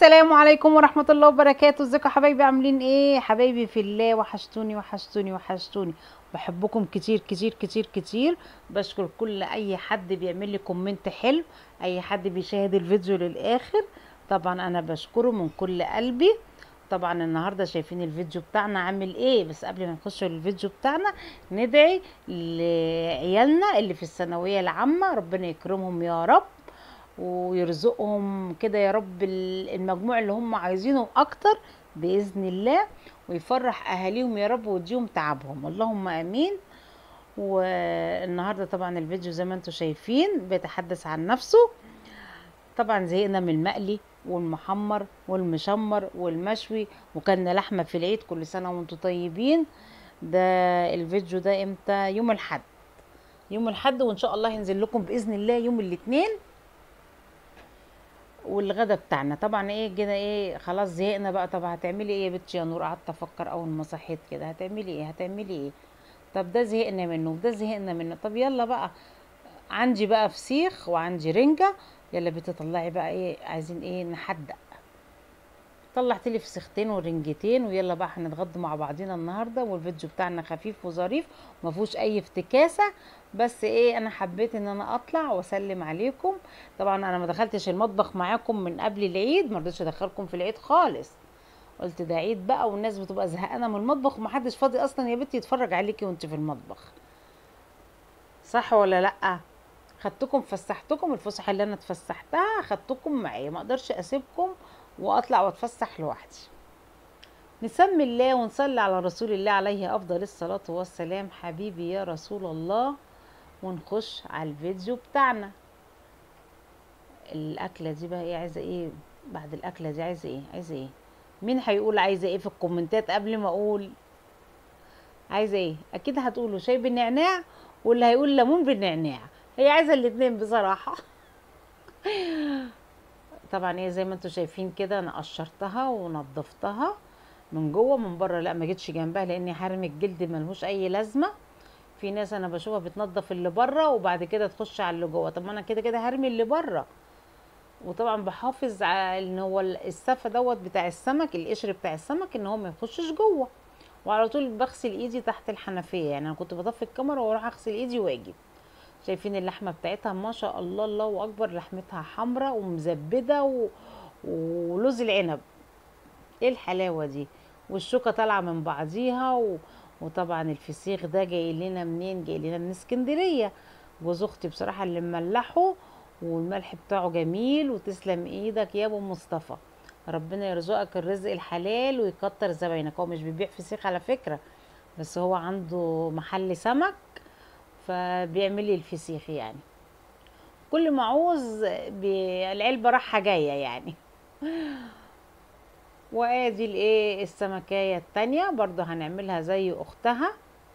السلام عليكم ورحمة الله وبركاته ازيكم يا حبايبي عاملين ايه حبايبي في الله وحشتوني وحشتوني وحشتوني بحبكم كتير كتير كتير كتير بشكر كل اي حد بيعمل لي كومنت حلو اي حد بيشاهد الفيديو للاخر طبعا انا بشكره من كل قلبي طبعا النهارده شايفين الفيديو بتاعنا عامل ايه بس قبل ما نخش للفيديو بتاعنا ندعي لعيالنا اللي في الثانويه العامه ربنا يكرمهم يا رب ويرزقهم كده يا رب ال- المجموع اللي هم عايزينه اكتر باذن الله ويفرح اهاليهم يا رب ويديهم تعبهم اللهم امين والنهارده طبعا الفيديو زي ما انتم شايفين بيتحدث عن نفسه طبعا زهقنا من المقلي والمحمر والمشمر والمشوي وكلنا لحمه في العيد كل سنه وانتم طيبين ده الفيديو ده امتى يوم الاحد يوم الاحد وان شاء الله هينزل لكم باذن الله يوم الاثنين والغدا بتاعنا طبعا ايه كده ايه خلاص زهقنا بقى طب هتعملي ايه يا بنتي يا نور قعدت افكر اول ما صحيت كده هتعملي ايه هتعملي ايه طب ده زهقنا منه وده زهقنا منه طب يلا بقى عندي بقى فسيخ وعندي رنجة يلا بنتي طلعي بقى ايه عايزين ايه نحدق طلعت لي فسيختين ورنجتين ويلا بقى هنتغدى مع بعضينا النهارده والفيديو بتاعنا خفيف وظريف وما فيهوش اي افتكاسه بس ايه انا حبيت ان انا اطلع واسلم عليكم طبعا انا ما دخلتش المطبخ معاكم من قبل العيد ما رضيتش ادخلكم في العيد خالص قلت ده عيد بقى والناس بتبقى زهقانه من المطبخ ومحدش فاضي اصلا يا بنتي يتفرج عليكي وانت في المطبخ صح ولا لا خدتكم فسحتكم الفسحه اللي انا اتفسحتها خدتكم معايا ما اقدرش اسيبكم واطلع واتفسح لوحدي نسمي الله ونصلي على رسول الله عليه افضل الصلاه والسلام حبيبي يا رسول الله ونخش على الفيديو بتاعنا الاكله دي بقى ايه عايزه ايه بعد الاكله دي عايزه ايه عايزه ايه مين هيقول عايزه ايه في الكومنتات قبل ما اقول عايزه ايه اكيد هتقولوا شاي بالنعناع واللي هيقول ليمون بالنعناع هي عايزه الاتنين بصراحه طبعا ايه زي ما انتم شايفين كده انا قشرتها ونضفتها من جوه من بره لا ما جيتش جنبها لاني حارم الجلد ملهوش اي لازمه في ناس انا بشوفها بتنضف اللي بره وبعد كده تخش على اللي جوه طب ما انا كده كده هرمي اللي بره وطبعا بحافظ على ان هو السفه دوت بتاع السمك القشر بتاع السمك ان هو ما يخشش جوه وعلى طول بغسل ايدي تحت الحنفيه يعني انا كنت بطفي الكاميرا واروح اغسل ايدي واجي شايفين اللحمه بتاعتها ما شاء الله الله اكبر لحمتها حمراء ومزبده و... ولوز العنب ايه الحلاوه دي والشوكه طالعه من بعضيها و... وطبعا الفسيخ ده جاي لنا منين جاي لنا من اسكندريه جوز اختي بصراحه اللي مملحه والملح بتاعه جميل وتسلم ايدك يا ابو مصطفى ربنا يرزقك الرزق الحلال ويكتر زباينك هو مش بيبيع فسيخ على فكره بس هو عنده محل سمك فبيعمل لي الفسيخ يعني كل ما عوز بي- العلبه رايحه جايه يعني وادي الايه السمكايه التانية برضو هنعملها زي اختها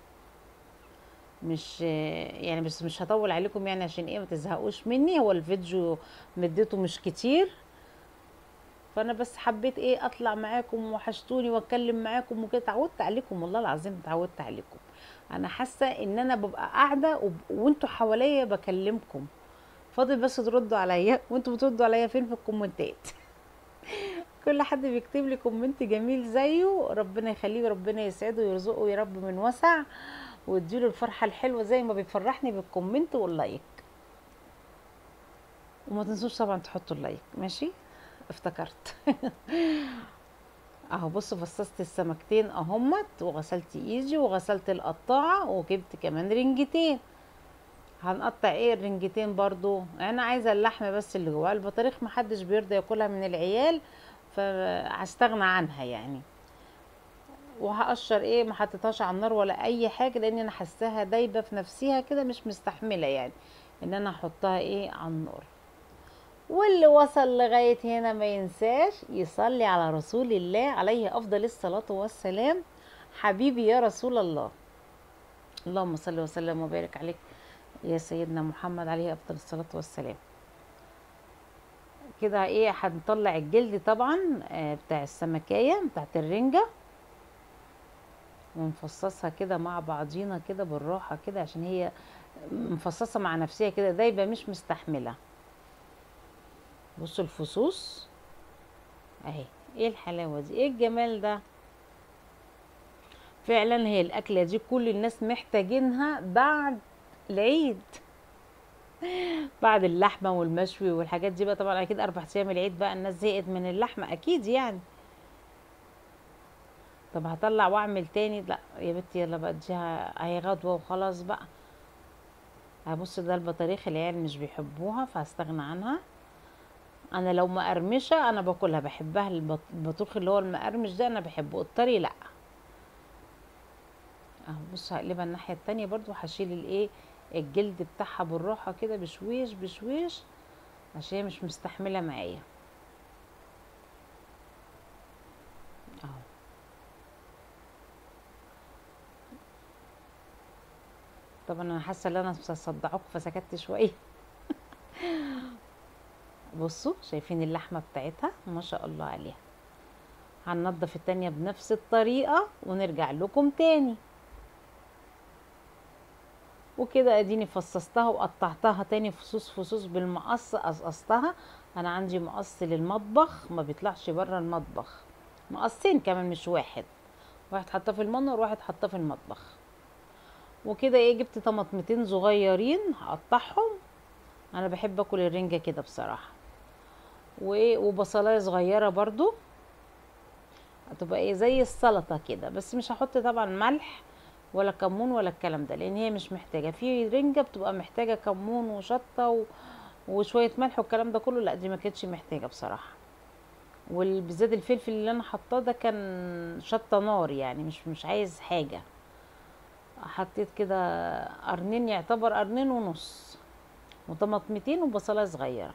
مش يعني بس مش هطول عليكم يعني عشان ايه ما تزهقوش مني هو الفيديو مدته مش كتير فانا بس حبيت ايه اطلع معاكم وحشتوني واتكلم معاكم وكده اتعودت عليكم والله العظيم اتعودت عليكم انا حاسه ان انا ببقى قاعده وب... وانتوا حواليا بكلمكم فاضل بس تردوا عليا وانتوا بتردوا عليا فين في الكومنتات كل حد بيكتب لي كومنت جميل زيه ربنا يخليه وربنا يسعده ويرزقه يا رب من وسع ويديله الفرحه الحلوه زي ما بيفرحني بالكومنت واللايك وما تنسوش طبعا تحطوا اللايك ماشي افتكرت اهو بصوا فصصت السمكتين اهمت وغسلت ايدي وغسلت القطاعه وجبت كمان رنجتين هنقطع ايه الرنجتين برضو انا عايزه اللحمه بس اللي جواها البطاريخ محدش بيرضى ياكلها من العيال فهستغنى عنها يعني وهقشر ايه ما حطيتهاش على النار ولا اي حاجه لان انا حاساها دايبه في نفسها كده مش مستحمله يعني ان انا احطها ايه على النار واللي وصل لغايه هنا ما ينساش يصلي على رسول الله عليه افضل الصلاه والسلام حبيبي يا رسول الله اللهم صل وسلم وبارك عليك يا سيدنا محمد عليه افضل الصلاه والسلام كده ايه هنطلع الجلد طبعا آه، بتاع السمكية بتاعت الرنجة ونفصصها كده مع بعضينا كده بالراحة كده عشان هي مفصصة مع نفسها كده دايبة مش مستحملة بصوا الفصوص اهي ايه الحلاوه دي ايه الجمال ده فعلا هي الاكله دي كل الناس محتاجينها بعد العيد بعد اللحمه والمشوي والحاجات دي بقى طبعا اكيد اربع ايام العيد بقى الناس زهقت من اللحمه اكيد يعني طب هطلع واعمل تاني لا يا بنتي يلا بقى اديها اهي غدوه وخلاص بقى هبص ده البطاريخ العيال مش بيحبوها فهستغنى عنها انا لو مقرمشه انا باكلها بحبها البط- البطروخ اللي هو المقرمش ده انا بحبه الطري لا اهو بص هقلبها الناحيه التانية برضو هشيل الايه الجلد بتاعها بالراحه كده بشويش بشويش عشان هي مش مستحمله معايا اهو طبعا انا حاسه ان انا مصدعاكم فسكت شويه بصوا شايفين اللحمه بتاعتها ما شاء الله عليها هننضف التانية بنفس الطريقة ونرجع لكم تاني وكده اديني فصصتها وقطعتها تاني فصوص فصوص بالمقص قصقصتها انا عندي مقص للمطبخ ما بيطلعش بره المطبخ مقصين كمان مش واحد واحد حطاه في المنور وواحد حطاه في المطبخ وكده ايه جبت طماطمتين صغيرين هقطعهم انا بحب اكل الرنجة كده بصراحة وايه وبصلايه صغيرة برضو هتبقى ايه زي السلطة كده بس مش هحط طبعا ملح ولا كمون ولا الكلام ده لان هي مش محتاجة في رنجة بتبقى محتاجة كمون وشطة و... وشوية ملح والكلام ده كله لا دي ما كانتش محتاجة بصراحة وبالذات الفلفل اللي انا حطاه ده كان شطة نار يعني مش مش عايز حاجة حطيت كده قرنين يعتبر قرنين ونص وطماطمتين وبصلايه صغيره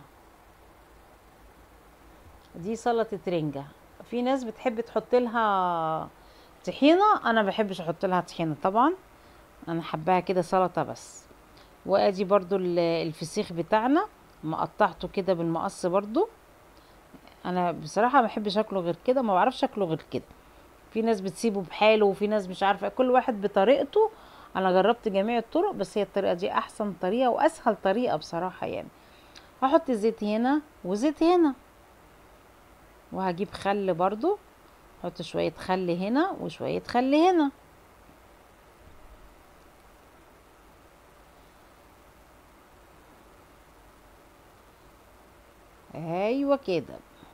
دي سلطه رنجه في ناس بتحب تحط لها طحينه انا بحبش احط لها طحينه طبعا انا حباها كده سلطه بس وادي برضو ال- الفسيخ بتاعنا مقطعته كده بالمقص برضو انا بصراحه ما بحبش اكله غير كده ما بعرفش اكله غير كده في ناس بتسيبه بحاله وفي ناس مش عارفه كل واحد بطريقته انا جربت جميع الطرق بس هي الطريقه دي احسن طريقه واسهل طريقه بصراحه يعني هحط زيت هنا وزيت هنا وهجيب خل برضو احط شويه خل هنا وشويه خل هنا ايوه كده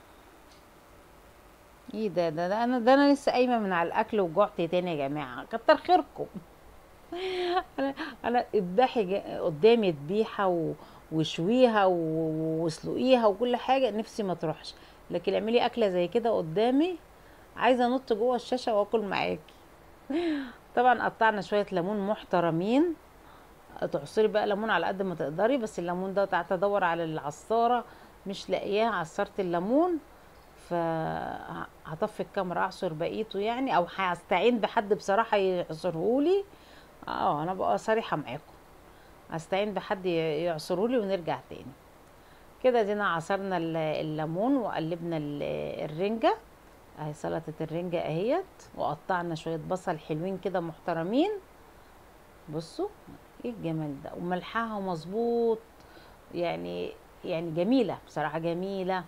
ايه ده ده, ده انا ده انا لسه قايمه من على الاكل وجعت تاني يا جماعه كتر خيركم انا انا اذبحي جا- قدامي ذبيحه و- وشويها و- واسلقيها وكل حاجه نفسي ما تروحش لكن اعملي اكله زي كده قدامي عايزه انط جوه الشاشه واكل معاكي طبعا قطعنا شويه ليمون محترمين تعصري بقى ليمون على قد ما تقدري بس الليمون ده قعدت ادور على العصاره مش لاقياه عصرت الليمون فهطفي الكاميرا اعصر بقيته يعني او هستعين بحد بصراحه يعصرهولي اه انا بقى صريحه معاكم هستعين بحد ي- يعصرهولي ونرجع تاني كده دينا عصرنا ال- الليمون وقلبنا ال- الرنجه اهي سلطه الرنجه اهيت وقطعنا شويه بصل حلوين كده محترمين بصوا ايه الجمال ده وملحها مظبوط يعني يعني جميله بصراحه جميله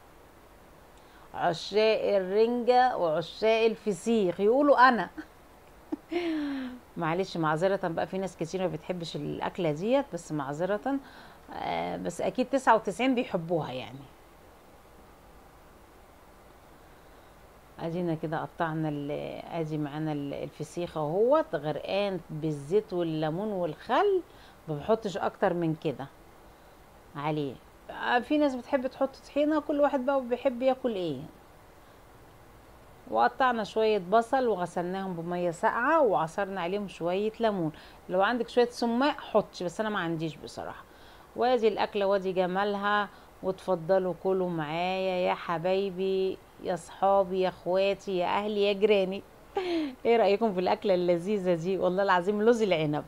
عشاق الرنجة وعشاق الفسيخ يقولوا انا معلش معذرة بقى في ناس كتير ما بتحبش الأكلة ديت بس معذرة آه بس أكيد تسعة وتسعين بيحبوها يعني ادينا كده قطعنا ال- ادي معانا ال- الفسيخ اهوت غرقان بالزيت والليمون والخل ما بحطش اكتر من كده عليه آه، في ناس بتحب تحط طحينه كل واحد بقى بيحب ياكل ايه وقطعنا شوية بصل وغسلناهم بمية ساقعة وعصرنا عليهم شوية ليمون لو عندك شوية سماق حطش بس انا ما عنديش بصراحة وادي الاكلة وادي جمالها وتفضلوا كلوا معايا يا حبايبي يا صحابي يا اخواتي يا اهلي يا جيراني ايه رأيكم في الاكلة اللذيذة دي والله العظيم لوز العنب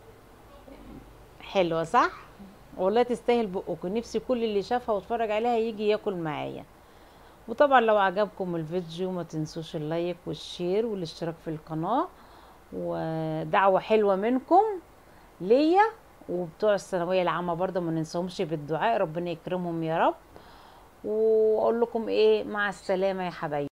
حلوة صح والله تستاهل بقكم نفسي كل اللي شافها واتفرج عليها يجي ياكل معايا وطبعا لو عجبكم الفيديو ما تنسوش اللايك والشير والاشتراك في القناة ودعوة حلوة منكم ليا وبتوع الثانوية العامة برضه ما ننساهمش بالدعاء ربنا يكرمهم يا رب واقول لكم ايه مع السلامه يا حبايبي